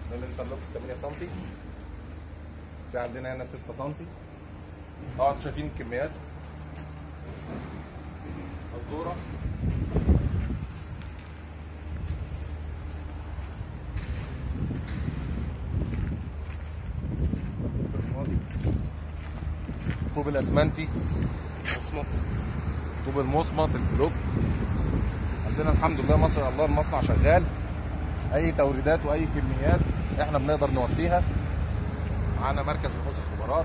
الانترلوك 8 سم في عندنا هنا 6 سم طبعا انتوا شايفين الكميات الدورة طوب الاسمنتي مصمت طوب المصمت البلوك عندنا الحمد لله ما شاء الله المصنع شغال اي توريدات واي كميات احنا بنقدر نوفيها معانا مركز بحوث الخبرات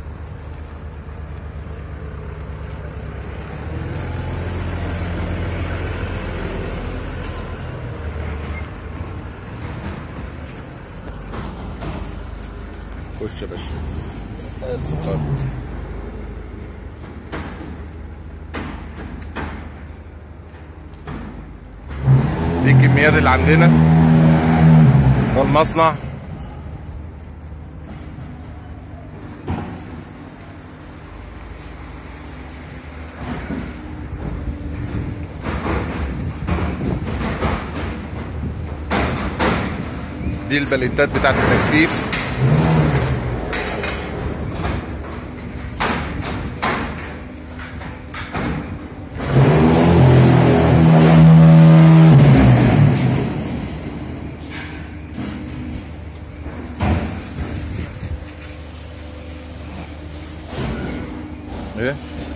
خش يا باشا السكر دي الكميات اللي عندنا ده المصنع دي البليتات بتاعت التجفيف ايه